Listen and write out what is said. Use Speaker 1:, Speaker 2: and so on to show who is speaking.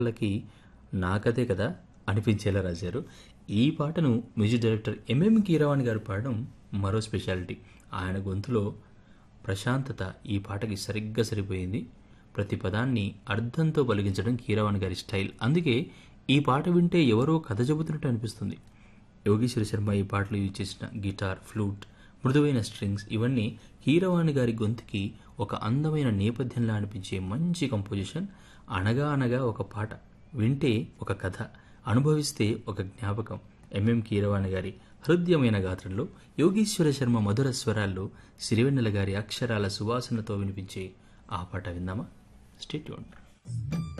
Speaker 1: వాళ్ళకి నాకదే కదా అనిపించేలా రాశారు ఈ పాటను మ్యూజిక్ డైరెక్టర్ ఎంఎం కీరవాణి గారు పాడడం మరో స్పెషాలిటీ ఆయన గొంతులో ప్రశాంతత ఈ పాటకి సరిగ్గా సరిపోయింది ప్రతి పదాన్ని అర్థంతో పలికించడం కీరవాణి గారి స్టైల్ అందుకే ఈ పాట వింటే ఎవరో కథ చెబుతున్నట్టు అనిపిస్తుంది యోగేశ్వర శర్మ ఈ పాటలో యూజ్ చేసిన గిటార్ ఫ్లూట్ మృదువైన స్ట్రింగ్స్ ఇవన్నీ కీరవాణి గారి గొంతుకి ఒక అందమైన నేపథ్యంలా అనిపించే మంచి కంపోజిషన్ అనగా అనగా ఒక పాట వింటే ఒక కథ అనుభవిస్తే ఒక జ్ఞాపకం ఎంఎం కీరవాణి గారి హృదయమైన గాత్రంలో యోగేశ్వర శర్మ మధుర స్వరాల్లో సిరివెన్నెల గారి అక్షరాల సువాసనతో వినిపించే ఆ పాట విందామా స్టేట్యూన్